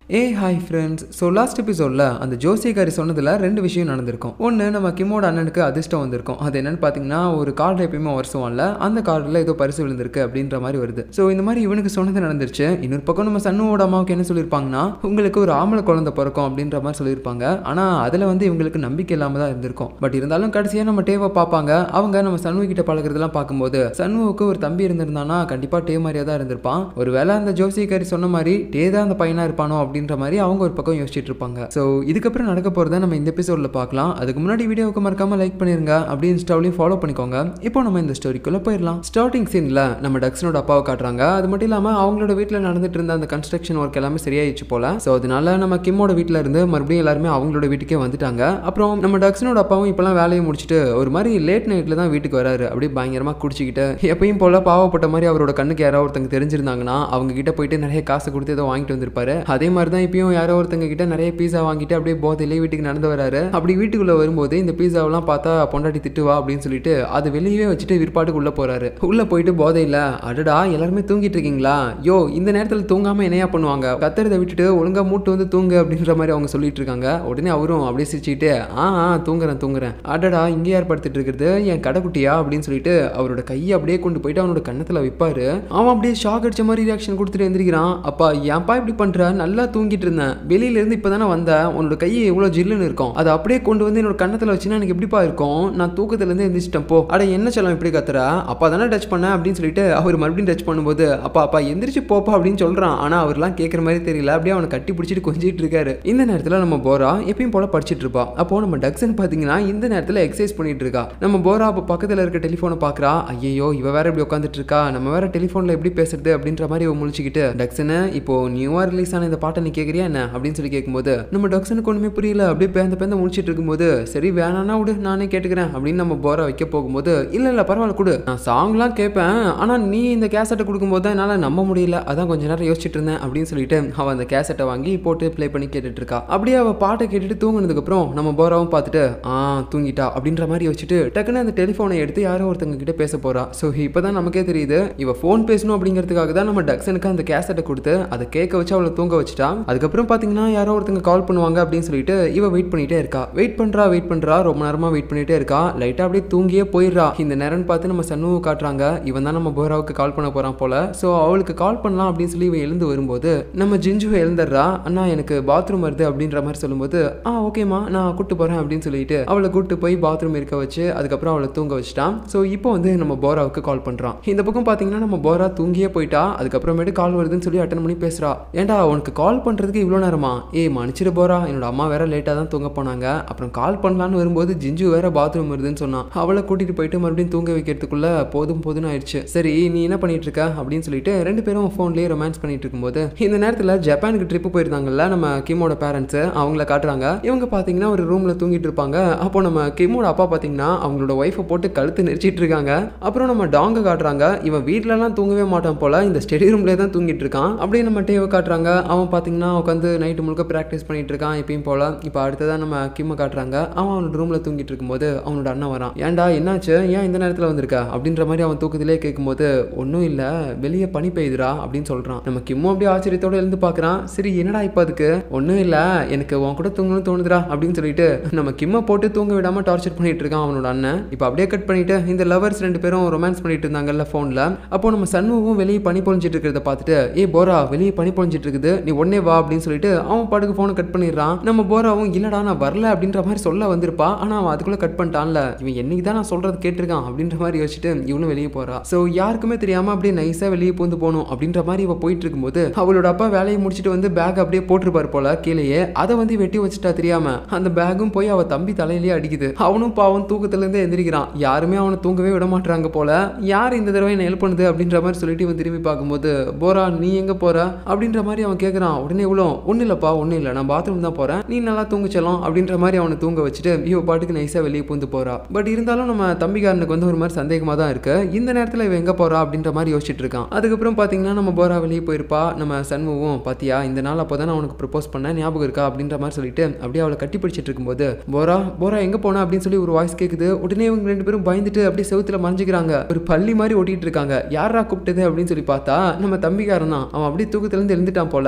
ஏ hi friends so last எபிசோடில் அந்த ஜோசியக்காரி சொன்னதில் ரெண்டு விஷயம் நடந்திருக்கும் ஒன்று நம்ம கிம்மோட அண்ணனுக்கு அதிர்ஷ்டம் வந்திருக்கும் அது என்னன்னு பார்த்தீங்கன்னா ஒரு கார்டு எப்பயுமே வருஷம்ல அந்த கார்டில் ஏதோ பரிசு விழுந்திருக்கு அப்படின்ற மாதிரி வருது ஸோ இந்த மாதிரி இவனுக்கு சொன்னது நடந்துருச்சு இன்னொரு பக்கம் நம்ம சண்ணுவோட அம்மாவுக்கு என்ன சொல்லியிருப்பாங்கன்னா உங்களுக்கு ஒரு ஆம்பளை குழந்தை பிறக்கும் அப்படின்ற மாதிரி சொல்லியிருப்பாங்க ஆனால் அதில் வந்து இவங்களுக்கு நம்பிக்கை இல்லாமல் தான் இருந்திருக்கும் பட் இருந்தாலும் கடைசியாக நம்ம டேவை பார்ப்பாங்க அவங்க நம்ம சண்முக கிட்ட பழகிறதெல்லாம் பார்க்கும்போது சண்முகவுக்கு ஒரு தம்பி இருந்திருந்தானா கண்டிப்பாக டே மாதிரியாக தான் இருந்திருப்பான் ஒருவேளை அந்த ஜோசியக்காரி சொன்ன மாதிரி டே தான் அந்த பையனாக இருப்பானோ அப்படின்ற மாதிரி அவங்க ஒரு பக்கம் யோசிச்சுட்டு இருப்பாங்க ஸோ இதுக்கப்புறம் நடக்க போகிறத நம்ம இந்த எபிசோடில் பார்க்கலாம் அதுக்கு முன்னாடி வீடியோவுக்கு மறக்காம லைக் பண்ணிருங்க அப்படி இன்ஸ்டாவிலையும் ஃபாலோ பண்ணிக்கோங்க இப்போ நம்ம இந்த ஸ்டோரிக்குள்ளே போயிடலாம் ஸ்டார்டிங் சீனில் நம்ம டக்ஸனோட அப்பாவை காட்டுறாங்க அது மட்டும் இல்லாமல் அவங்களோட வீட்டில் நடந்துட்டு இருந்த அந்த கன்ஸ்ட்ரக்ஷன் ஒர்க் எல்லாமே சரியாயிடுச்சு போல ஸோ அதனால நம்ம கிம்மோட வீட்டில் இருந்து மறுபடியும் எல்லாருமே அவங்களோட வீட்டுக்கே வந்துட்டாங்க அப்புறம் நம்ம டக்ஸனோட அப்பாவும் இப்போலாம் வேலையை முடிச்சுட்டு ஒரு மாதிரி லேட் நைட்டில் தான் வீட்டுக்கு வராரு அப்படியே பயங்கரமாக குடிச்சிக்கிட்டு எப்பயும் போல பாவப்பட்ட மாதிரி அவரோட கண்ணுக்கு யாரோ ஒருத்தங்க தெரிஞ்சிருந்தாங்கன்னா அவங்க கிட்ட போயிட்டு நிறைய காசு கொடுத்து ஏதோ வாங்கிட்டு வந்திருப்பாரு அதே மாதிரி தான் இப்பயும் யாரோ ஒருத்தங்க கிட்ட நிறைய பீஸா வாங்கிட்டு அப்படியே போதையிலே வீட்டுக்கு நடந்து வராரு அப்படி வீட்டுக்குள்ள வரும்போது இந்த பீஸாவெல்லாம் பார்த்தா பொண்டாட்டி திட்டுவா அப்படின்னு சொல்லிட்டு அது வெளியவே வச்சுட்டு விற்பாட்டுக்கு உள்ள போறாரு உள்ள போயிட்டு போதையில அடடா எல்லாருமே தூங்கிட்டு இருக்கீங்களா யோ இந்த நேரத்தில் தூங்காம என்னையா பண்ணுவாங்க கத்துறதை விட்டுட்டு ஒழுங்கா மூட்டு வந்து தூங்கு அப்படின்ற மாதிரி அவங்க சொல்லிட்டு இருக்காங்க உடனே அவரும் அப்படியே சிரிச்சுக்கிட்டு ஆ ஆ தூங்குறேன் தூங்குறேன் அடடா இங்கே யார் படுத்துட்டு இருக்கிறது என் கடைக்குட்டியா அப்படின்னு சொல்லிட்டு அவரோட கையை அப்படியே கொண்டு போயிட்டு அவனோட கன்னத்துல வைப்பாரு அவன் அப்படியே ஷாக் அடிச்ச மாதிரி ரியாக்ஷன் கொடுத்துட்டு எந்திரிக்கிறான் அப்பா ஏன்பா இப்படி பண்ற நல்லா தூங்கிட்டு இருந்தேன் வெளியில இருந்து இப்பதானே வந்தேன் உன்னோட கை எவ்வளவு ஜில்லுன்னு இருக்கும் அதை அப்படியே கொண்டு வந்து என்னோட கன்னத்துல வச்சுன்னா எனக்கு எப்படிப்பா இருக்கும் நான் தூக்கத்துல இருந்து எந்திரிச்சிட்டேன் போ அட என்ன சொல்லம் இப்படி கத்துற அப்பா தானே டச் பண்ண அப்படின்னு சொல்லிட்டு அவர் மறுபடியும் டச் பண்ணும்போது அப்பா அப்பா எந்திரிச்சு போப்பா அப்படின்னு சொல்றான் ஆனா அவர்லாம் கேட்குற மாதிரி தெரியல அப்படியே அவனை கட்டி பிடிச்சிட்டு கொஞ்சிட்டு இருக்காரு இந்த நேரத்துல நம்ம போரா எப்பயும் போல படிச்சிட்டு இருப்பா அப்போ நம்ம டக்ஸன் பாத்தீங்கன்னா இந்த நேரத்துல எக்ஸசைஸ் பண்ணிட்டு இருக்கா நம்ம போரா அப்போ பக்கத்துல இருக்க டெலிஃபோனை பாக்குறா ஐயோ இவ வேற இப்படி உட்காந்துட்டு இருக்கா நம்ம வேற டெலிஃபோன்ல எப்படி பேசுறது அப்படின்ற மாதிரி இவ முழிச்சுக்கிட்டு டக்ஸனு இப்போ நியூவா ரிலீஸ் ஆன இந்த பாட்டை நீ கேட்குறியா என்ன அப்படின்னு சொல்லி கேட்கும்போது நம்ம டக்ஸனுக்கு ஒன்றுமே புரியல அப்படியே பேந்த பேந்த முடிச்சிட்டு இருக்கும்போது சரி வேணானா விடு நானே கேட்டுக்கிறேன் அப்படின்னு நம்ம போரா வைக்க போகும்போது இல்ல இல்ல பரவாயில்ல கொடு நான் சாங்லாம் கேட்பேன் ஆனா நீ இந்த கேசட்டை கொடுக்கும்போது தான் என்னால் நம்ப முடியல அதான் கொஞ்ச நேரம் யோசிச்சுட்டு இருந்தேன் அப்படின்னு சொல்லிட்டு அவன் அந்த கேசட்டை வாங்கி போட்டு ப்ளே பண்ணி கேட்டுட்டு இருக்கா அப்படியே அவள் பாட்டை கேட்டுட்டு தூங்குனதுக்கு அப்புறம் நம்ம போராவும் பார்த்துட்டு ஆ தூங்கிட்டா அப்படின்ற மாதிரி யோசிச்சுட்டு டக்குன்னு அந்த டெலிஃபோனை எடுத்து யாரோ ஒருத்தங்க கிட்ட பேச போறா ஸோ இப்போதான் நமக்கே தெரியுது இவ ஃபோன் பேசணும் அப்படிங்கிறதுக்காக தான் நம்ம டக்ஸனுக்கு அந்த கேசட்டை கொடுத்து அதை கேட்க வச்சு அவளை தூங்க வச்சுட்டா அதுக்கப்புறம் பார்த்தீங்கன்னா யாரோ ஒருத்தங்க கால் பண்ணுவாங்க அப்படின்னு சொல்லிட்டு இவ வெயிட் பண்ணிட்டே இருக்கா வெயிட் பண்றா வெயிட் பண்றா ரொம்ப நேரமா வெயிட் பண்ணிட்டே இருக்கா லைட்டா அப்படியே தூங்கியே போயிடுறா இந்த நேரம்னு பார்த்து நம்ம சண்முகம் காட்டுறாங்க இவன் தான் நம்ம போராவுக்கு கால் பண்ண போறான் போல ஸோ அவளுக்கு கால் பண்ணலாம் அப்படின்னு சொல்லி இவன் எழுந்து வரும்போது நம்ம ஜிஞ்சுவை எழுந்துடுறா அண்ணா எனக்கு பாத்ரூம் வருது அப்படின்ற மாதிரி சொல்லும்போது ஆ ஓகேம்மா நான் கூட்டு போறேன் அப்படின்னு சொல்லிட்டு அவளை கூட்டு போய் பாத்ரூம் இருக்க வச்சு அதுக்கப்புறம் அவளை தூங்க வச்சுட்டான் ஸோ இப்போ வந்து நம்ம போராவுக்கு கால் பண்றான் இந்த பக்கம் பார்த்தீங்கன்னா நம்ம போரா தூங்கியே போயிட்டா அதுக்கப்புறமேட்டு கால் வருதுன்னு சொல்லி அட்டன் பண்ணி பேசுறா ஏன்டா உனக்கு கால் பண்றதுக்கு இவ்வளோ நேரமா ஏய் மன்னிச்சிடு போறா என்னோட அம்மா வேற லேட்டாக தான் தூங்க போனாங்க அப்புறம் கால் பண்ணலான்னு வரும்போது ஜிஞ்சு வேற பாத்ரூம் வருதுன்னு சொன்னான் அவளை கூட்டிட்டு போயிட்டு மறுபடியும் தூங்க வைக்கிறதுக்குள்ள போதும் போதும்னு ஆயிடுச்சு சரி நீ என்ன பண்ணிட்டு இருக்க அப்படின்னு சொல்லிட்டு ரெண்டு பேரும் ஃபோன்லேயே ரொமான்ஸ் பண்ணிட்டு இருக்கும்போது இந்த நேரத்தில் ஜப்பானுக்கு ட்ரிப்பு போயிருந்தாங்கல்ல நம்ம கிமோட பேரண்ட்ஸ் அவங்கள காட்டுறாங்க இவங்க பார்த்தீங்கன்னா ஒரு ரூம்ல தூங்கிட்டு இருப்பாங்க அப்போ நம்ம கிமோட அப்பா பார்த்தீங்கன்னா அவங்களோட ஒய்ஃபை போட்டு கழுத்து நெரிச்சிட்டு இருக்காங்க அப்புறம் நம்ம டாங்க காட்டுறாங்க இவன் வீட்லலாம் தூங்கவே மாட்டான் போல இந்த ஸ்டடி ரூம்லேயே தான் தூங்கிட்டு இருக்கான் அப்படியே நம்ம டேவை காட்டுறாங்க அவன் பார்த்தீங்கன்னா உட்காந்து நைட்டு முழுக்க ப்ராக்டிஸ் பண்ணிட்டு இருக்கான் எப்பயும் போல இப்போ அடுத்ததான் நம்ம கிம்மை காட்டுறாங்க அவன் அவனோட ரூம்ல தூங்கிட்டு இருக்கும்போது அவனோட அண்ணன் வரான் ஏன்டா என்னாச்சு ஏன் இந்த நேரத்தில் வந்திருக்க அப்படின்ற மாதிரி அவன் தூக்கத்திலே கேட்கும்போது ஒன்றும் இல்லை வெளியே பனி பெய்யுதுடா அப்படின்னு சொல்றான் நம்ம கிம்மும் அப்படியே ஆச்சரியத்தோட எழுந்து பார்க்குறான் சரி என்னடா இப்போ அதுக்கு ஒன்றும் இல்லை எனக்கு உன் கூட தூங்கணும்னு தோணுதுடா அப்படின்னு சொல்லிட்டு நம்ம கிம்மை போட்டு தூங்க விடாம டார்ச்சர் பண்ணிட்டு இருக்கான் அவனோட அண்ணன் இப்போ அப்படியே கட் பண்ணிட்டு இந்த லவர்ஸ் ரெண்டு பேரும் ரொமான்ஸ் பண்ணிட்டு இருந்தாங்கல்ல ஃபோனில் அப்போ நம்ம சண்முகம் வெளியே பனி பொழிஞ்சிட்டு இருக்கிறத பார்த்துட்டு ஏ போரா வெளியே பனி பொழிஞ்சிட்டு இருக்குது நீ உடனே வா அப்படின்னு சொல்லிட்டு அவன் பாட்டுக்கு ஃபோனை கட் பண்ணிடுறான் நம்ம போராவும் இல்லடா நான் வரல அப்படின்ற மாதிரி சொல்ல வந்திருப்பா ஆனால் அவன் அதுக்குள்ள கட் பண்ணிட்டான்ல இவன் என்னைக்கு தான் நான் சொல்றது கேட்டிருக்கான் அப்படின்ற மாதிரி யோசிச்சுட்டு இவனும் வெளியே போறா ஸோ யாருக்குமே தெரியாம அப்படியே நைஸா வெளியே பூந்து போகணும் அப்படின்ற மாதிரி இவ போயிட்டு இருக்கும்போது அவளோட அப்பா வேலையை முடிச்சுட்டு வந்து பேக் அப்படியே போட்டிருப்பார் போல கீழேயே அதை வந்து வெட்டி வச்சுட்டா தெரியாம அந்த பேக்கும் போய் அவ தம்பி தலையிலேயே அடிக்குது அவனும் பாவம் தூக்கத்துல இருந்து எந்திரிக்கிறான் யாருமே அவனை தூங்கவே விட மாட்டாங்க போல யார் இந்த தடவை என்ன ஹெல்ப் பண்ணுது அப்படின்ற மாதிரி சொல்லிட்டு இவன் திரும்பி பார்க்கும்போது போறா நீ எங்க போற அப்படின்ற மாதிரி அவன் கேட்கறான் உடனே இவ்வளோ ஒன்றும் இல்லப்பா ஒன்றும் இல்லை நான் பாத்ரூம் தான் போறேன் நீ நல்லா தூங்குச்சலாம் அப்படின்ற மாதிரி அவனை தூங்க வச்சுட்டு இவ பாட்டுக்கு நைஸா வெளியே பூந்து போறா பட் இருந்தாலும் நம்ம தம்பிக்காரனுக்கு வந்து ஒரு மாதிரி சந்தேகமா தான் இருக்கு இந்த நேரத்தில் இவன் எங்க போறா அப்படின்ற மாதிரி யோசிச்சுட்டு இருக்கான் அதுக்கப்புறம் பாத்தீங்கன்னா நம்ம போரா வெளியே போயிருப்பா நம்ம சண்முகம் பாத்தியா இந்த நாள் அப்போ தான் அவனுக்கு ப்ரப்போஸ் பண்ணேன் ஞாபகம் இருக்கா அப்படின்ற மாதிரி சொல்லிட்டு அப்படியே அவளை கட்டி பிடிச்சிட்டு இருக்கும்போது போரா போரா எங்க போனா அப்படின்னு சொல்லி ஒரு வாய்ஸ் கேக்குது உடனே இவங்க ரெண்டு பேரும் பயந்துட்டு அப்படியே செவுத்துல மறைஞ்சிக்கிறாங்க ஒரு பள்ளி மாதிரி ஓட்டிட்டு இருக்காங்க யாரா கூப்பிட்டது அப்படின்னு சொல்லி பார்த்தா நம்ம தம்பிக்காரன் தான் அவன் அப்படியே தூக்கத்துல இருந்து எழுந்துட்டான் போல ஸோ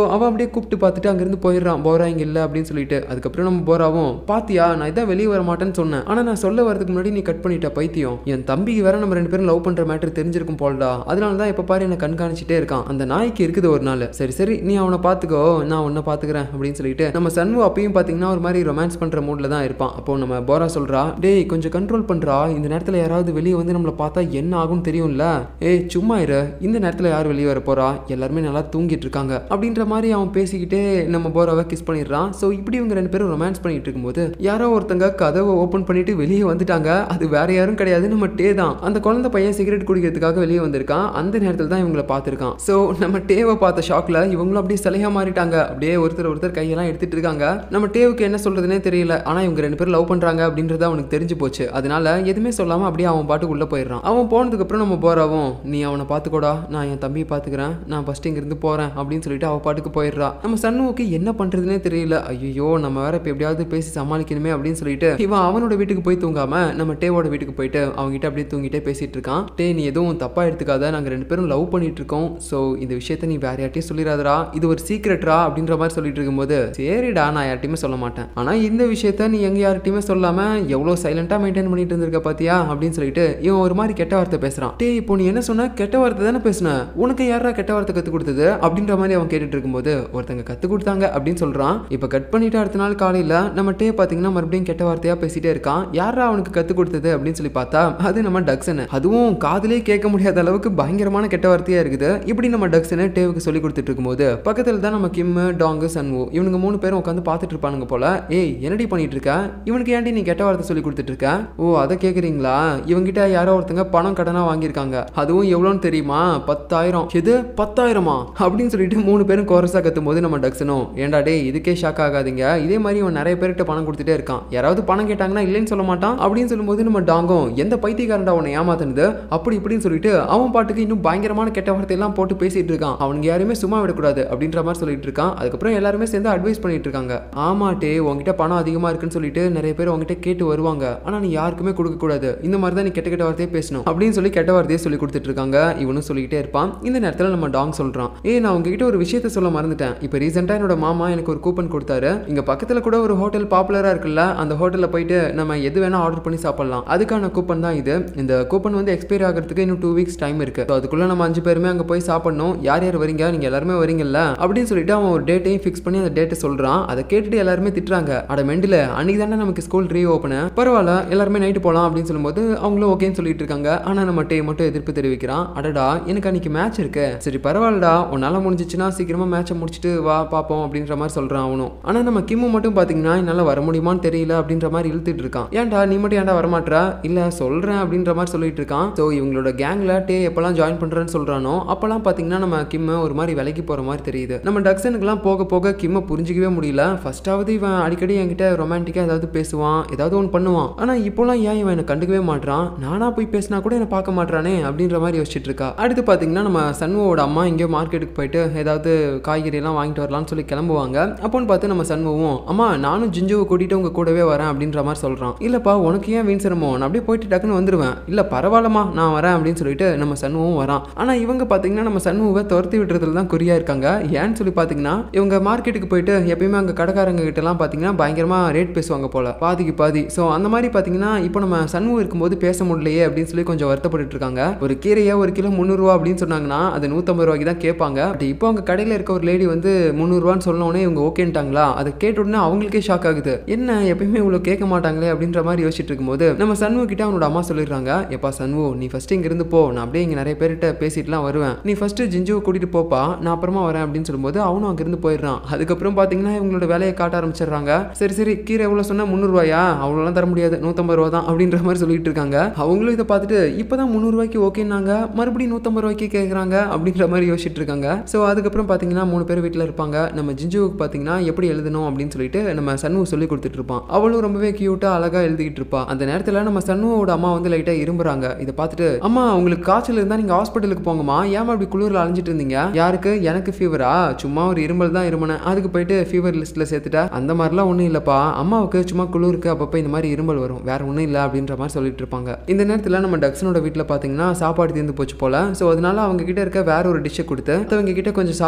அவன் அப்படியே கூப்பிட்டு பார்த்துட்டு அங்கேருந்து போயிடுறான் போரா இங்கே இல்லை அப்படின்னு சொல்லிட்டு அதுக்கப்புறம் நம்ம போராவும் பாத்தியா நான் இதான் வெளியே வர மாட்டேன்னு சொன்னேன் ஆனால் நான் சொல்ல வரதுக்கு முன்னாடி நீ கட் பண்ணிட்ட பைத்தியம் என் தம்பிக்கு வேற நம்ம ரெண்டு பேரும் லவ் பண்ணுற மேட்டர் தெரிஞ்சிருக்கும் போல்டா அதனால தான் இப்போ பாரு என்ன கண்காணிச்சிட்டே இருக்கான் அந்த நாய்க்கு இருக்குது ஒரு நாள் சரி சரி நீ அவனை பார்த்துக்கோ நான் உன்னை பார்த்துக்கிறேன் அப்படின்னு சொல்லிட்டு நம்ம சண்மு அப்பயும் பார்த்தீங்கன்னா ஒரு மாதிரி ரொமான்ஸ் பண்ணுற மூடில் தான் இருப்பான் அப்போ நம்ம போரா சொல்றா டேய் கொஞ்சம் கண்ட்ரோல் பண்ணுறா இந்த நேரத்தில் யாராவது வெளியே வந்து நம்மளை பார்த்தா என்ன ஆகும்னு தெரியும்ல ஏய் சும்மா இரு இந்த நேரத்தில் யார் வெளியே வர போறா எல்லாருமே நல்லா தூங்கிட்டு இருக்காங்க அப்படின்ற மாதிரி அவன் பேசிக்கிட்டே நம்ம போராவை கிஸ் பண்ணிடுறான் ஸோ இப்படி இவங்க ரெண்டு பேரும் ரொமான்ஸ் பண்ணிட்டு இருக்கும்போது யாரோ ஒருத்தங்க கதவை ஓப்பன் பண்ணிட்டு வெளியே வந்துட்டாங்க அது வேற யாரும் கிடையாது நம்ம டே தான் அந்த குழந்தை பையன் சிகரெட் குடிக்கிறதுக்காக வெளியே வந்திருக்கான் அந்த நேரத்தில் தான் இவங்கள பார்த்துருக்கான் ஸோ நம்ம டேவை பார்த்த ஷாக்ல இவங்களும் அப்படியே சிலையா மாறிட்டாங்க அப்படியே ஒருத்தர் ஒருத்தர் கையெல்லாம் எடுத்துட்டு இருக்காங்க நம்ம டேவுக்கு என்ன சொல்றதுனே தெரியல ஆனா இவங்க ரெண்டு பேரும் லவ் பண்றாங்க அப்படின்றது அவனுக்கு தெரிஞ்சு போச்சு அதனால எதுவுமே சொல்லாம அப்படியே அவன் பாட்டுக்கு உள்ள போயிடுறான் அவன் போனதுக்கு அப்புறம் நம்ம போறாவும் நீ அவனை பார்த்துக்கோடா நான் என் தம்பியை பார்த்துக்கிறேன் நான் ஃபர்ஸ்ட் இங்கிருந்து போறேன் அப்படின்னு சொல்லிட்டு அவ பாட்டுக்கு போயிடுறா நம்ம சண்முகக்கு என்ன பண்றதுனே தெரியல ஐயோ நம்ம வேற இப்போ எப்படியாவது பேசி சமாளிக்கணுமே அப்படின்னு சொல்லிட்டு இவன் அவனோட வீட்டுக்கு போய் தூங்காம நம்ம டேவோட வீட்டுக்கு போயிட்டு அவங்ககிட்ட அப்படியே தூங்கிட்டே பேசிட்டு இருக்கான் டே நீ எதுவும் தப்பா எடுத்துக்காத நாங்க ரெண்டு பேரும் லவ் பண்ணிட்டு இருக்கோம் ஸோ இந்த விஷயத்த நீ வேற யார்ட்டையும் சொல்லிடாதடா இது ஒரு சீக்ரெட்ரா அப்படின்ற மாதிரி சொல்லிட்டு இருக்கும்போது சரிடா நான் யார்ட்டையுமே சொல்ல மாட்டேன் ஆனா இந்த விஷயத்த நீ எங்க யார்ட்டையுமே சொல்லாம எவ்வளவு சைலண்டா மெயின்டைன் பண்ணிட்டு இருந்திருக்க பாத்தியா அப்படின்னு சொல்லிட்டு இவன் ஒரு மாதிரி கெட்ட வார்த்தை பேசுறான் டே இப்போ நீ என்ன சொன்ன கெட்ட வார்த்தை தானே பேசுன உனக்கு யாரா கெட்ட வார்த்தை கத்து கொடுத்தது அப்படின்ற மாதிரி அவன் கேட்டுட்டு இருக்கும்போது ஒருத்தங்க கத்து கொடுத்தாங்க அப்படின்னு சொல்றான் இப்போ கட் பண்ணிட்டு அடுத்த நாள் காலையில நம்ம டே பாத்தீங்கன்னா மறுபடியும் கெட்ட வார்த்தையா பேசிட்டே இருக்கான் யாரா அவனுக்கு கத்து கொடுத்தது அப்படின்னு சொல்லி பார்த்தா அது நம்ம டக்ஸன் அதுவும் காதுலயே கேட்க முடியாத அளவுக்கு பயங்கரமான கெட்ட வார்த்தையா இருக்குது இப்படி நம்ம டக்ஸனை டேவுக்கு சொல்லி கொடுத்துட்டு இருக்கும்போது பக்கத்துல தான் நம்ம கிம் டாங்கு சன்வு இவனுங்க மூணு பேரும் உட்காந்து பார்த்துட்டு இருப்பானுங்க போல ஏய் என்னடி பண்ணிட்டு இருக்க இவனுக்கு ஏன்டி நீ கெட்ட வார்த்தை சொல்லி கொடுத்துட்டு இருக்க ஓ அதை கேக்குறீங்களா இவங்கிட்ட யாரோ ஒருத்தங்க பணம் கடனா வாங்கியிருக்காங்க அதுவும் எவ்வளோன்னு தெரியுமா பத்தாயிரம் எது பத்தாயிரமா அப்படின்னு சொல்லிட்டு மூணு பேரும் கோரஸா கத்தும் போது நம்ம டக்ஸனும் ஏன்டா டேய் இதுக்கே ஷாக் ஆகாதீங்க இதே மாதிரி இவன் நிறைய பேர்கிட்ட பணம் கொடுத்துட்டே இருக்கான் யாராவது பணம் கேட்டாங்கன்னா இல்லைன்னு சொல்ல மாட்டான் அப்படின்னு சொல்லும்போது நம்ம டாங்கும் எந்த பைத்தியக்காரன்டா உன்னை ஏமாத்துனது அப்படி இப்படின்னு சொல்லிட்டு அவன் பாட்டுக்கு இன்னும் பயங்கரமான கெட்ட வார்த்தையெல்லாம் போட்டு பேசிட்டு இருக்கான் அவனுக்கு யாருமே சும்மா விடக்கூடாது அப்படின்ற மாதிரி சொல்லிட்டு இருக்கான் அதுக்கப்புறம் எல்லாருமே சேர்ந்து அட்வைஸ் பண்ணிட்டு இருக்காங்க ஆமாட்டே உங்ககிட்ட பணம் அதிகமா இருக்குன்னு சொல்லிட்டு நிறைய பேர் உங்ககிட்ட கேட்டு வருவாங்க ஆனா நீ யாருக்குமே கொடுக்க கூடாது இந்த மாதிரி தான் நீ கெட்ட கெட்ட வார்த்தையே பேசணும் அப்படின்னு சொல்லி கெட்ட வார்த்தையே சொல்லி கொடுத்துட்டு இருக்காங்க இவனும் சொல்லிக்கிட்டே இருப்பான் இந்த நேரத்தில் நம்ம டாங் சொல்றான் ஏய் நான் உங்ககிட்ட ஒரு விஷயத்த சொல்ல மறந்துட்டேன் இப்போ ரீசெண்டாக என்னோட மாமா எனக்கு ஒரு கூப்பன் கொடுத்தாரு இங்க பக்கத்துல கூட ஒரு ஹோட்டல் பாப்புலரா இருக்குல்ல அந்த ஹோட்டல்ல போயிட்டு நம்ம எது வேணா ஆர்டர் பண்ணி சாப்பிடலாம் அதுக்கான கூப்பன் தான் இது இந்த கூப்பன் வந்து எக்ஸ்பைரி ஆகிறதுக்கு இன்னும் டூ வீக்ஸ் டைம் இருக்கு So அதுக்குள்ள நம்ம அஞ்சு பேருமே அங்க போய் சாப்பிடணும் யார் யார் வரீங்க நீங்க எல்லாருமே வரீங்கல்ல அப்படின்னு சொல்லிட்டு அவன் ஒரு டேட்டையும் ஃபிக்ஸ் பண்ணி அந்த டேட்டை சொல்றான் அதை கேட்டுட்டு எல்லாருமே திட்டுறாங்க அட மெண்டில் அன்னைக்கு தானே நமக்கு ஸ்கூல் ரீ ஓப்பனு பரவாயில்ல எல்லாருமே நைட்டு போகலாம் அப்படின்னு சொல்லும்போது அவங்களும் ஓகேன்னு சொல்லிட்டு இருக்காங்க ஆனா நம்ம டே மட்டும் எதிர்ப்பு தெரிவிக்கிறான் அடடா எனக்கு அன்னைக்கு மேட்ச் இருக்கு சரி பரவாயில்லடா உன்னால முடிஞ்சிச்சுன்னா சீக்கிரமா மேட்சை முடிச்சுட்டு வா பார்ப்போம் அப்படின்ற மாதிரி சொல்றான் அவனும் ஆனா நம்ம கிம்மு மட்டும் பாத்தீங்கன்னா என்னால வர முடியுமான்னு தெரியல அப்படின்ற மாதிரி இழுத்துட்டு இருக்கான் ஏன்டா நீ மட்டும் ஏன்டா வரமாட்டா இல்ல சொல்றேன் அப்படின்ற மாதிரி சொல்லிட்டு இருக்கான் ஸோ இவங்களோட கேங்ல டே எப்பெல்லாம் ஜாயின் பண்றேன்னு சொல்றானோ அப்பெல்லாம் பாத்தீங்கன்னா நம்ம கிம்ம ஒரு மாதிரி விலைக்கு போற மாதிரி தெரியுது நம்ம டக்ஸனுக்குலாம் போக போக கிம்ம புரிஞ்சிக்கவே முடியல ஃபர்ஸ்டாவது இவன் அடிக்கடி என்கிட்ட ரொமான்டிக்கா ஏதாவது பேசுவான் ஏதாவது ஒன்று பண்ணுவான் ஆனா இப்போலாம் ஏன் இவன் என்னை கண்டுக்கவே மாட்றான் நானா போய் பேசினா கூட என்னை பார்க்க மாட்றானே அப்படின்ற மாதிரி யோசிச்சுட்டு இருக்கா அடுத்து பாத்தீங்கன்னா நம்ம சண்முவோட அம்மா எங்கேயோ மார்க்கெட்டுக்கு போயிட்டு ஏதாவது காய்கறி எல்லாம் வாங்கிட்டு வரலாம்னு சொல்லி கிளம்புவாங்க அப்போன்னு பார்த்து நம்ம சண்முகம் அம்மா நானும் ஜிஞ்சுவை கூட்டிட்டு உங்க கூடவே வரேன் அப்படின்ற மாதிரி சொல்றான் இல்லப்பா உனக்கு ஏன் வீண் சிரமம் நான் அப்படியே போயிட்டு டக்குன்னு வந்துருவேன் இல்ல பரவாயில்லம்மா நான் வரேன் அப்படின்னு சொல்லிட்டு நம்ம சண்முகம் வரான் ஆனா இவங்க பாத்தீங்கன்னா நம்ம சண்முகவை துரத்தி விடுறதுல தான் குறியா இருக்காங்க ஏன்னு சொல்லி பாத்தீங்கன்னா இவங்க மார்க்கெட்டுக்கு போயிட்டு எப்பயுமே அங்க கடைக்காரங்க கிட்ட எல்லாம் பாத்தீங்கன்னா பயங்கரமா ரேட் பேசுவாங்க போல பாதிக்கு பாதி ஸோ அந்த மாதிரி பாத்தீங்கன்னா இப்போ நம்ம சண்முகம் இருக்கும்போது பேச முடியலையே அப்படின்னு சொல்லி கொஞ்சம் வருத்தப்பட்டு இருக்காங்க ஒரு கீரையை ஒரு கிலோ முந்நூறுரூவா அப்படின்னு சொன்னாங்கன்னா அது நூற்றம்பது ரூபாய்க்கு தான் கேட்பாங்க பட் இப்போ அவங்க கடையில் இருக்க ஒரு லேடி வந்து முந்நூறுரூவான்னு சொன்ன உடனே இவங்க ஓகேன்ட்டாங்களா அதை கேட்ட உடனே அவங்களுக்கே ஷாக் ஆகுது என்ன எப்பயுமே இவ்வளோ கேட்க மாட்டாங்களே அப்படின்ற மாதிரி யோசிச்சுட்டு இருக்கும்போது நம்ம சண்முக கிட்ட அவனோட அம்மா சொல்லிடுறாங்க எப்பா சண்மு நீ ஃபர்ஸ்ட் இங்க இருந்து போ நான் அப்படியே இங்க நிறைய பேர்கிட்ட பேசிட்டுலாம் வருவேன் நீ ஃபர்ஸ்ட் ஜிஞ்சுவை கூட்டிட்டு போப்பா நான் அப்புறமா வரேன் அப்படின்னு சொல்லும்போது அவனும் அங்கிருந்து போயிடுறான் அதுக்கப்புறம் பாத்தீங்கன்னா இவங்களோட வேலையை காட்ட ஆரம்பிச்சிடுறாங்க சரி சரி கீரை எவ்வளவு சொன்னா முந்நூறுவாயா அவ்வளோலாம் தர முடியாது நூற்றம்பது ரூபா தான் அப்படின்ற மாதிரி சொல்லிட்டு இருக்காங்க அவங்களும் இதை பார்த்துட்டு இப்போதான் முந்நூறுவாய்க்கு ஓகேனாங்க மறுபடியும் நூற்றம்பது ரூபாய்க்கு கேட்குறாங்க அப்படின்ற மாதிரி யோசிச்சுட்டு இருக்காங்க ஸோ அதுக்கப்புறம் பார்த்தீங்கன்னா மூணு பேர் வீட்டில் இருப்பாங்க நம்ம ஜிஞ்சுவுக்கு பார்த்தீங்கன்னா எப்படி எழுதணும் அப்படின்னு சொல்லிட்டு நம்ம சண்முக சொல்லி கொடுத்துட்டு இருப்பான் அவளும் ரொம்பவே கியூட்டா அழகா எழுதிட்டு இருப்பா அந்த நேரத்தில் நம்ம சண்முகோட அம்மா வந்து லைட்டா இரும்புறாங்க இதை பார்த்துட்டு அம்மா உங்களுக்கு காய்ச்சல் இருந்தா நீங்க ஹாஸ்பிட்டலுக்கு போங்கம்மா ஏமா இப்படி குளிர்ல அலைஞ்சிட்டு இருந்தீங்க யாருக்கு எனக்கு ஃபீவரா சும்மா ஒரு இருமல் தான் இருமுனேன் அதுக்கு போயிட்டு ஃபீவர் லிஸ்ட்ல சேர்த்துட்டா அந்த மாதிரிலாம் ஒன்றும் இல்லப்பா அம்மாவுக்கு சும்மா குளிருக்கு அப்பப்போ இந்த மாதிரி இருமல் வரும் வேற ஒன்றும் இல்லை அப்படின்ற மாதிரி சொல்லிட்டு இருப்பாங்க இந்த நேரத்தில் நம்ம டக்ஸனோட வீட்டில் பார்த்தீங்கன்னா சாப்பாடு தீர்ந்து போச்சு போல ஸோ அதனால அவங்க கிட்ட இருக்க வேற ஒரு டிஷ்ஷை கொடுத்து அவங்க கிட்ட கொஞ்சம் சாப்பாடு வாங்கி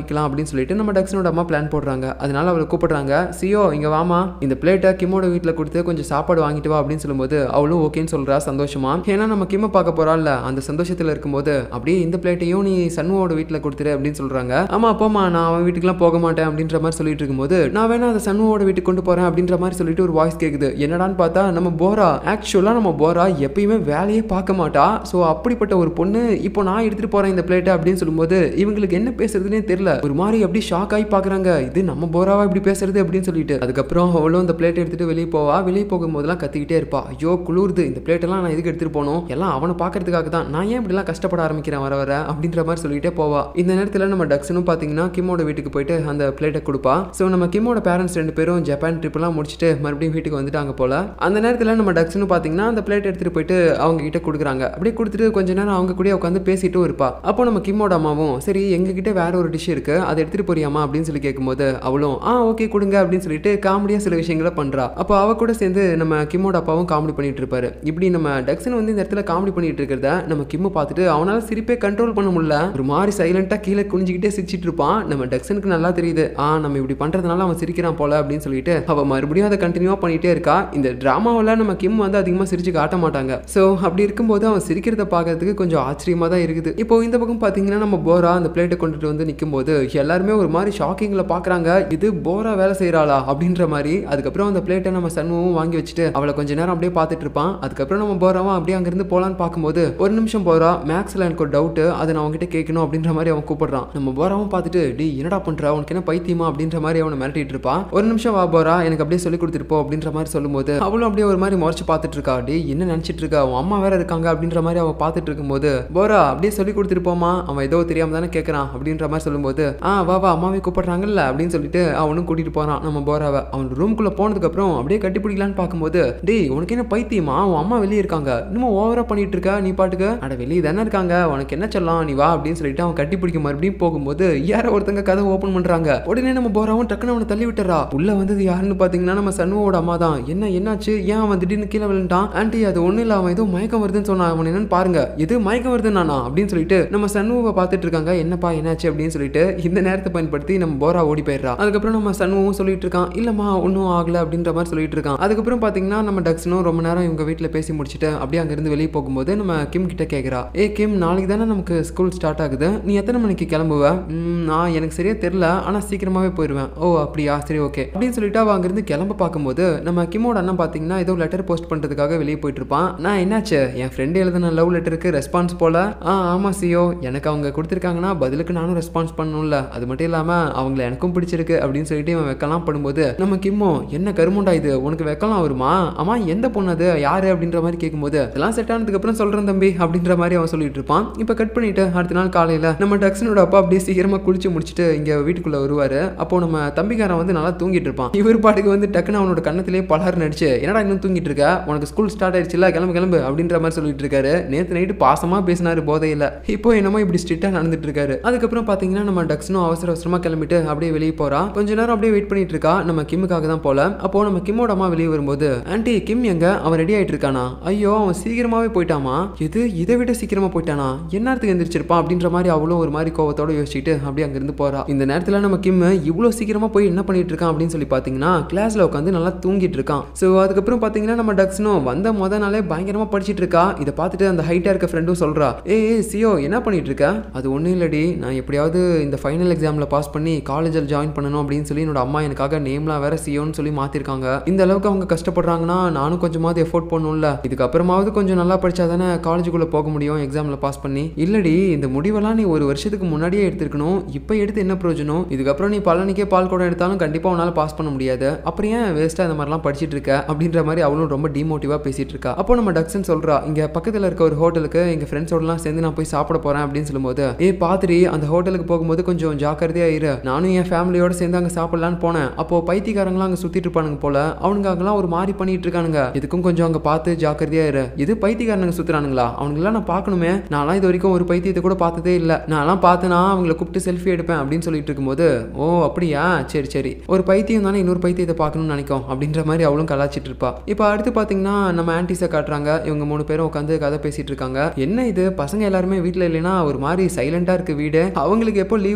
வாங்கிக்கலாம் அப்படின்னு சொல்லிட்டு நம்ம டக்ஸனோட அம்மா பிளான் போடுறாங்க அதனால அவளை கூப்பிடுறாங்க சியோ இங்க வாமா இந்த பிளேட்டை கிம்மோட வீட்டில் கொடுத்து கொஞ்சம் சாப்பாடு வாங்கிட்டு வா அப்படின்னு சொல்லும்போது அவளும் ஓகேன்னு சொல்றா சந்தோஷமா ஏன்னா நம்ம கிம்ம பார்க்க போறாள்ல அந்த சந்தோஷத்துல இருக்கும்போது அப்படியே இந்த பிளேட்டையும் நீ சண்முவோட வீட்டில் கொடுத்துரு அப்படின்னு சொல்றாங்க ஆமா போமா நான் அவன் வீட்டுக்குலாம் போக மாட்டேன் அப்படின்ற மாதிரி சொல்லிட்டு இருக்கும்போது நான் வேணா அந்த சண்முவோட வீட்டுக்கு கொண்டு போறேன் அப்படின்ற மாதிரி சொல்லிட்டு ஒரு வாய்ஸ் கேக்குது என்னடான்னு பார்த்தா நம்ம போரா ஆக்சுவலா நம்ம போரா எப்பயுமே வேலையே பார்க்க மாட்டா ஸோ அப்படிப்பட்ட ஒரு பொண்ணு இப்போ நான் எடுத்துட்டு போறேன் இந்த பிளேட்டை அப்படின்னு சொல்லும்போது இவங்களுக்கு என்ன பேசுறதுனே தெரியல ஒரு மாதிரி அப்படி ஷாக் ஆகி பாக்குறாங்க இது நம்ம போராவா இப்படி பேசுறது அப்படின்னு சொல்லிட்டு அதுக்கப்புறம் அவளும் இந்த பிளேட் எடுத்துட்டு வெளியே போவா வெளியே போகும்போதெல்லாம் கத்திக்கிட்டே இருப்பா ஐயோ குளிருது இந்த பிளேட்டெல்லாம் நான் எதுக்கு எடுத்துட்டு போகணும் எல்லாம் அவனை பார்க்கறதுக்காக தான் நான் ஏன் இப்படிலாம் கஷ்டப்பட ஆரம்பிக்கிறேன் வர வர அப்படின்ற மாதிரி சொல்லிட்டே போவா இந்த நேரத்தில் நம்ம டக்ஸனும் பார்த்தீங்கன்னா கிம்மோட வீட்டுக்கு போயிட்டு அந்த பிளேட்டை கொடுப்பா ஸோ நம்ம கிம்மோட பேரண்ட்ஸ் ரெண்டு பேரும் ஜப்பான் ட்ரிப்லாம் முடிச்சுட்டு மறுபடியும் வீட்டுக்கு வந்துட்டாங்க போல அந்த நேரத்தில் நம்ம டக்ஸனும் பார்த்தீங்கன்னா அந்த பிளேட் எடுத்துட்டு போயிட்டு அவங்க கிட்ட கொடுக்குறாங்க அப்படியே கொடுத்துட்டு கொஞ்ச நேரம் அவங்க கூட உட்காந்து பேசிட்டும் இருப்பா அப்போ நம்ம கிம்மோட அம்மாவும் சரி எங்ககிட்ட வேற ஒரு டிஷ் இருக்கு அதை எடுத்துட்டு போறியாமா அப்படின்னு சொல்லி கேட்கும்போது அவளும் ஆ ஓகே கொடுங்க அப்படின்னு சொல்லிட்டு காமெடியா சில விஷயங்களை பண்றா அப்போ அவ கூட சேர்ந்து நம்ம கிம்மோட அப்பாவும் காமெடி பண்ணிட்டு இருப்பாரு இப்படி நம்ம டக்ஸன் வந்து இந்த இடத்துல காமெடி பண்ணிட்டு இருக்கிறத நம்ம கிம்மு பார்த்துட்டு அவனால சிரிப்பே கண்ட்ரோல் பண்ண முடியல ஒரு மாதிரி சைலண்டா கீழே குனிஞ்சுக்கிட்டே சிரிச்சிட்டு இருப்பான் நம்ம டக்ஸனுக்கு நல்லா தெரியுது ஆ நம்ம இப்படி பண்றதுனால அவன் சிரிக்கிறான் போல அப்படின்னு சொல்லிட்டு அவ மறுபடியும் அதை கண்டினியூவா பண்ணிட்டே இருக்கா இந்த டிராமாவில் நம்ம கிம் வந்து அதிகமாக சிரிச்சு காட்ட மாட்டாங்க ஸோ அப்படி இருக்கும்போது அவன் சிரிக்கிறத பார்க்கறதுக்கு கொஞ்சம் ஆச்சரியமா தான் இருக்குது இப்போ இந்த பக்கம் பார்த்தீங்கன்னா நம்ம போரா அந்த பிளேட்டை கொண்டுட்டு வந்து நிற்கும் போது எல்லாருமே ஒரு மாதிரி ஷாக்கிங்கில் பார்க்குறாங்க இது போரா வேலை செய்கிறாளா அப்படின்ற மாதிரி அதுக்கப்புறம் அந்த பிளேட்டை நம்ம சண்முகம் வாங்கி வச்சுட்டு அவளை கொஞ்ச நேரம் அப்படியே பார்த்துட்டு இருப்பான் அதுக்கப்புறம் நம்ம போறாவும் அப்படியே அங்கேருந்து போகலான்னு பார்க்கும்போது ஒரு நிமிஷம் போறா மேக்ஸில் எனக்கு ஒரு டவுட்டு அதை நான் அவங்ககிட்ட கேட்கணும் அப்படின்ற மாதிரி அவன் கூப்பிடுறான் நம்ம போராவும் பார்த்துட்டு டி என்னடா பண்ற உனக்கு என்ன பைத்தியமா அப்படின்ற மாதிரி அவனை மிரட்டிட்டு இருப்பான் ஒரு நிமிஷம் வா போரா எனக்கு அப்படியே சொல்லி கொடுத்துட்டு போ அப்படின்ற மாதிரி சொல்லும்போது அவளும் அப்படியே ஒரு மாதிரி முறைச்சு பார்த்துட்டு இருக்கா டி என்ன நினைச்சிட்டு இருக்கா அவன் அம்மா வேற இருக்காங்க அப்படின்ற மாதிரி அவன் பார்த்துட்டு இருக்கும்போது போரா அப்படியே சொல்லி கொடுத்துட்டு போமா அவன் ஏதோ தெரியாம தானே கேட்கறான் அப்படின்ற மாதிரி சொல்லும்போது ஆ வா வா அம்மாவே கூப்பிடுறாங்கல்ல அப்படின்னு சொல்லிட்டு அவனும் கூட்டிட்டு போறான் நம்ம போராவை அவன் ரூம்குள்ள போனதுக்கு அப்புறம் அப்படியே கட்டி பிடிக்கலான்னு பார்க்கும்போது டேய் உனக்கு என்ன பைத்தியமா உன் அம்மா வெளியே இருக்காங்க இன்னும் ஓவரா பண்ணிட்டு இருக்க நீ பாட்டுக்கு அட வெளியே தானே இருக்காங்க உனக்கு என்ன சொல்லலாம் நீ வா அப்படின்னு சொல்லிட்டு அவன் கட்டி பிடிக்க மறுபடியும் போகும்போது யாரோ ஒருத்தங்க கதை ஓபன் பண்றாங்க உடனே நம்ம போறாவும் டக்குன்னு அவனை தள்ளி விட்டுறா உள்ள வந்தது யாருன்னு பாத்தீங்கன்னா நம்ம சண்முவோட அம்மா தான் என்ன என்னாச்சு ஏன் அவன் திடீர்னு கீழே விழுந்துட்டான் ஆண்டி அது ஒண்ணு இல்ல அவன் ஏதோ மயக்கம் வருதுன்னு சொன்னான் அவன் என்னன்னு பாருங்க எது மயக்கம் வருது நானா அப்படின்னு சொல்லிட்டு நம்ம சண்முவை பார்த்துட்டு இருக்காங்க என்னப்பா என்னாச்சு அப்படின்னு சொல்லிட்டு இந்த நேரத்தை பயன்படுத்தி நம்ம போரா ஓடி போயிடுறா அதுக்கப்புறம் நம்ம சண்முகம் சொல்லிட்டு இருக்கான் இல்லம்மா ஒன்றும் ஆகல அப்படின்ற மாதிரி சொல்லிட்டு இருக்கான் அதுக்கப்புறம் பாத்தீங்கன்னா நம்ம டக்ஸனும் ரொம்ப நேரம் இவங்க வீட்டில் பேசி முடிச்சுட்டு அப்படியே அங்கிருந்து வெளியே போகும்போது நம்ம கிம் கிட்ட கேட்குறா ஏ கிம் நாளைக்கு தானே நமக்கு ஸ்கூல் ஸ்டார்ட் ஆகுது நீ எத்தனை மணிக்கு கிளம்புவ "ம், நான் எனக்கு சரியா தெரியல ஆனால் சீக்கிரமாவே போயிடுவேன் ஓ அப்படியா சரி ஓகே அப்படின்னு சொல்லிட்டு அவ அங்கிருந்து கிளம்ப பார்க்கும்போது நம்ம கிம்மோட அண்ணன் பார்த்தீங்கன்னா ஏதோ லெட்டர் போஸ்ட் பண்ணுறதுக்காக வெளியே போயிட்டு இருப்பான் நான் என்னாச்சு என் ஃப்ரெண்டு எழுதின லவ் லெட்டருக்கு ரெஸ்பான்ஸ் போல ஆ ஆமாம் சியோ எனக்கு அவங்க கொடுத்துருக்காங்கன்னா பதிலுக்கு நானும் ரெஸ்பான்ஸ் பண்ணணும்ல அது மட்டும் இல்லாமல் அவங்கள எனக்கும் பிடிச்சிருக்கு அப்படின்னு சொல்லிட்டு இவன் வைக்கலாம் படும்போது நம்ம கிம்மோ என்ன கருமுண்டா இது உனக்கு வைக்கலாம் வருமா ஆமா எந்த பொண்ணு அது யாரு அப்படின்ற மாதிரி கேட்கும்போது அதெல்லாம் செட் ஆனதுக்கு அப்புறம் சொல்றேன் தம்பி அப்படின்ற மாதிரி அவன் சொல்லிட்டு இருப்பான் இப்போ கட் பண்ணிட்டு அடுத்த நாள் காலையில நம்ம டக்ஸனோட அப்பா அப்படியே சீக்கிரமா குளிச்சு முடிச்சுட்டு இங்க வீட்டுக்குள்ள வருவாரு அப்போ நம்ம தம்பிக்காரன் வந்து நல்லா தூங்கிட்டு இருப்பான் இவர் பாட்டுக்கு வந்து டக்குன்னு அவனோட கண்ணத்திலேயே பலர் நடிச்சு என்னடா இன்னும் தூங்கிட்டு இருக்க உனக்கு ஸ்கூல் ஸ்டார்ட் ஆயிடுச்சுல கிளம்பு கிளம்பு அப்படின்ற மாதிரி சொல்லிட்டு இருக்காரு நேத்து நைட்டு பாசமா பேசினாரு போதையில இப்போ என்னமோ இப்படி ஸ்ட்ரிக்டா நடந்துட்டு இருக்காரு அதுக்கப்புறம் பாத்தீங்கன்னா நம்ம டக்ஸனும் அவசர அவசரமா கிளம்பிட்டு அப்படியே வெளியே போறா கொஞ்ச நேரம் அப்படியே வெயிட் பண்ணிட்டு இருக்கா நம்ம கிம்முக்காக தான் போல அப்போ நம்ம கிம்மோட அம்மா வெளியே வரும்போது ஆன்ட்டி கிம் எங்க அவன் ரெடி ஆயிட்டு இருக்கானா ஐயோ அவன் சீக்கிரமாவே போயிட்டாமா எது இதை விட சீக்கிரமா போயிட்டானா என்னத்துக்கு எந்திரிச்சிருப்பான் அப்படின்ற மாதிரி அவளும் ஒரு மாதிரி கோவத்தோட யோசிச்சுட்டு அப்படியே அங்கிருந்து போறா இந்த நேரத்துல நம்ம கிம் இவ்வளோ சீக்கிரமா போய் என்ன பண்ணிட்டு இருக்கான் அப்படின்னு சொல்லி பாத்தீங்கன்னா கிளாஸ்ல உட்காந்து நல்லா தூங்கிட்டு இருக்கான் ஸோ அதுக்கப்புறம் பாத்தீங்கன்னா நம்ம டக்ஸ்னும் வந்த முத நாளே பயங்கரமா படிச்சிட்டு இருக்கா இதை பார்த்துட்டு அந்த ஹைட்டா இருக்க ஃப்ரெண்டும் சொல்றா ஏ சியோ என்ன பண்ணிட்டு இருக்க அது ஒன்றும் இல்லடி நான் எப்படியாவது இந்த ஃபைனல் எக்ஸாமில் பாஸ் பண்ணி காலேஜில் ஜாயின் பண்ணணும் அப்படின்னு சொல்லி என்னோட அம்மா எனக்காக நேம்லாம் வேற சியோன்னு சொல்லி மாற்றிருக்காங்க இந்த அளவுக்கு அவங்க கஷ்டப்படுறாங்கன்னா நானும் கொஞ்சமாவது எஃபோர்ட் பண்ணணும்ல இதுக்கப்புறமாவது கொஞ்சம் நல்லா படிச்சா தானே காலேஜுக்குள்ளே போக முடியும் எக்ஸாமில் பாஸ் பண்ணி இல்லடி இந்த முடிவெல்லாம் நீ ஒரு வருஷத்துக்கு முன்னாடியே எடுத்திருக்கணும் இப்போ எடுத்து என்ன பிரயோஜனம் இதுக்கப்புறம் நீ பழனிக்கே பால் குடம் எடுத்தாலும் கண்டிப்பாக உன்னால் பாஸ் பண்ண முடியாது அப்புறம் ஏன் வேஸ்ட்டாக இந்த மாதிரிலாம் படிச்சிட்டு இருக்க அப்படின்ற மாதிரி அவளும் ரொம்ப டிமோட்டிவாக பேசிட்டு இருக்கா அப்போ நம்ம டக்ஸன் சொல்றா இங்க பக்கத்தில் இருக்க ஒரு ஹோட்டலுக்கு எங்க ஃப்ரெண்ட்ஸோடலாம் சேர்ந்து நான் போய் சாப்பிட போறேன் அப்படின்னு சொல்லும்போது ஏ பாத்திரி அந்த ஹோட்டலுக்கு போகும்போது கொஞ்சம் ஜாக்கிரதையா இரு நானும் என் ஃபேமிலியோட சேர்ந்து அங்க சாப்பிடலான்னு போனேன் அப்போ பைத்தியக்காரங்களாம் அங்க சுத்திட்டு இருப்பானுங்க போல அவனுங்க அங்கெல்லாம் ஒரு மாதிரி பண்ணிட்டு இருக்கானுங்க இதுக்கும் கொஞ்சம் அங்க பார்த்து ஜாக்கிரதையா இரு இது பைத்தியக்காரனுங்க சுத்துறானுங்களா அவனுங்களாம் நான் பார்க்கணுமே நான்லாம் இது வரைக்கும் ஒரு பைத்தியத்தை கூட பார்த்ததே இல்லை நான்லாம் பார்த்தேனா அவங்கள கூப்பிட்டு செல்ஃபி எடுப்பேன் அப்படின்னு சொல்லிட்டு இருக்கும்போது ஓ அப்படியா சரி சரி ஒரு பைத்தியம் தானே இன்னொரு பைத்தியத்தை பார்க்கணும்னு நினைக்கும் அப்படின்ற மாதிரி அவளும் கலாச்சிட்டு இருப்பா இப்போ அடுத்து பார்த்தீங்கன்னா நம்ம ஆன்டிஸை காட்டுறாங்க இவங்க மூணு பேரும் உட்காந்து கதை பேசிட்டு இருக்காங்க என்ன இது பசங்க எல்லாருமே வீட்டில் இல்லைன்னா ஒரு மாதிரி சைலண்டா இருக்கு வீடு அவங்களுக்கு எப்போ லீவ்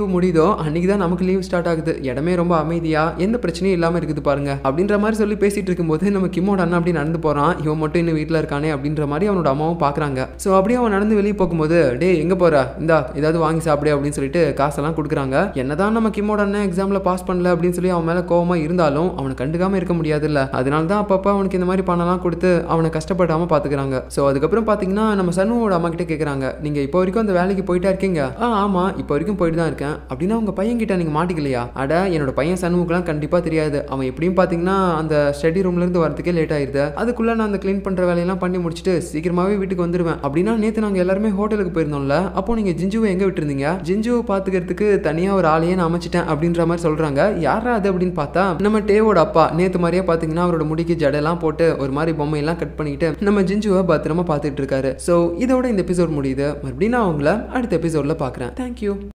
லீவு முடியுதோ அன்னைக்கு தான் நமக்கு லீவ் ஸ்டார்ட் ஆகுது இடமே ரொம்ப அமைதியா எந்த பிரச்சனையும் இல்லாம இருக்குது பாருங்க அப்படின்ற மாதிரி சொல்லி பேசிட்டு இருக்கும்போது நம்ம கிம்மோட அண்ணன் அப்படி நடந்து போறான் இவன் மட்டும் இன்னும் வீட்டில் இருக்கானே அப்படின்ற மாதிரி அவனோட அம்மாவும் பாக்குறாங்க ஸோ அப்படியே அவன் நடந்து வெளியே போகும்போது டேய் எங்க போற இந்தா ஏதாவது வாங்கி சாப்பிடு அப்படின்னு சொல்லிட்டு காசெல்லாம் கொடுக்குறாங்க என்னதான் நம்ம கிம்மோட அண்ணன் எக்ஸாம்ல பாஸ் பண்ணல அப்படின்னு சொல்லி அவன் மேல கோவமா இருந்தாலும் அவனை கண்டுக்காம இருக்க முடியாது இல்ல அதனால தான் அப்பப்போ அவனுக்கு இந்த மாதிரி பணம்லாம் கொடுத்து அவனை கஷ்டப்படாம பாத்துக்கிறாங்க ஸோ அதுக்கப்புறம் பாத்தீங்கன்னா நம்ம சண்முகோட அம்மா கிட்ட கேக்குறாங்க நீங்க இப்போ வரைக்கும் அந்த வேலைக்கு போயிட்டா இருக்கீங்க ஆ ஆமா இப்போ வரைக்கும் போயிட்டு தான் இருக்கேன் அப்படின்னா உங்க பையன் கிட்ட நீங்க மாட்டிக்கலையா அட என்னோட பையன் சண்முகெல்லாம் கண்டிப்பா தெரியாது அவன் எப்படியும் பாத்தீங்கன்னா அந்த ஸ்டடி ரூம்ல இருந்து வரதுக்கே லேட் ஆயிருது அதுக்குள்ள நான் அந்த க்ளீன் பண்ற வேலையெல்லாம் பண்ணி முடிச்சுட்டு சீக்கிரமாவே வீட்டுக்கு வந்துருவேன் அப்படின்னா நேத்து நாங்க எல்லாருமே ஹோட்டலுக்கு போயிருந்தோம்ல அப்போ நீங்க ஜிஞ்சுவை எங்க விட்டுருந்தீங்க ஜிஞ்சுவை பாத்துக்கிறதுக்கு தனியா ஒரு ஆளையே நான் அமைச்சிட்டேன் அப்படின்ற மாதிரி சொல்றாங்க யாரா அது அப்படின்னு பார்த்தா நம்ம டேவோட அப்பா நேத்து மாதிரியே பாத்தீங்கன்னா அவரோட முடிக்கு ஜடையெல்லாம் போட்டு ஒரு மாதிரி பொம்மையெல்லாம் கட் பண்ணிட்டு நம்ம ஜிஞ்சுவை பத்திரமா பார்த்துட்டு இருக்காரு ஸோ இதோட இந்த எபிசோட் முடியுது மறுபடியும் நான் உங்களை அடுத்த எபிசோட்ல பார்க்குறேன் தேங்க்யூ